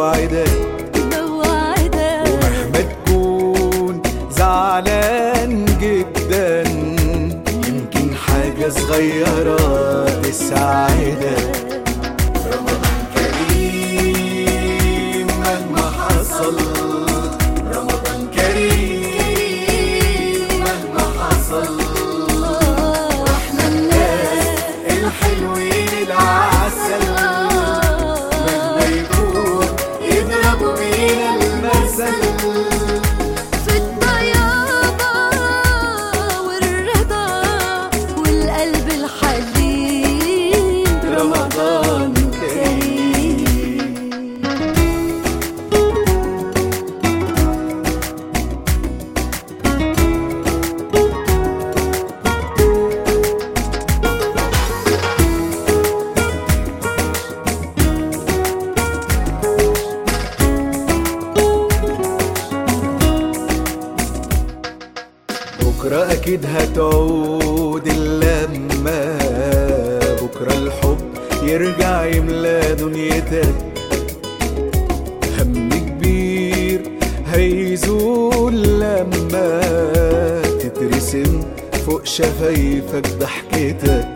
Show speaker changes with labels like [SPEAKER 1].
[SPEAKER 1] بوعدك
[SPEAKER 2] بوعدك
[SPEAKER 1] ومهما تكون زعلان جدا يمكن حاجة صغيرة تساعدك رمضان كريم مهما حصل رمضان كريم مهما حصل
[SPEAKER 2] واحنا الناس
[SPEAKER 1] الحلوين العسل مهما يكون يضربوا بينا المثل
[SPEAKER 2] في الطيابة والرضا والقلب الحليم
[SPEAKER 1] رمضان كريم بكرة أكيد هتعود اللمة بكرة الحب يرجع يملى دنيتك هم كبير هيزول لما تترسم فوق شفايفك ضحكتك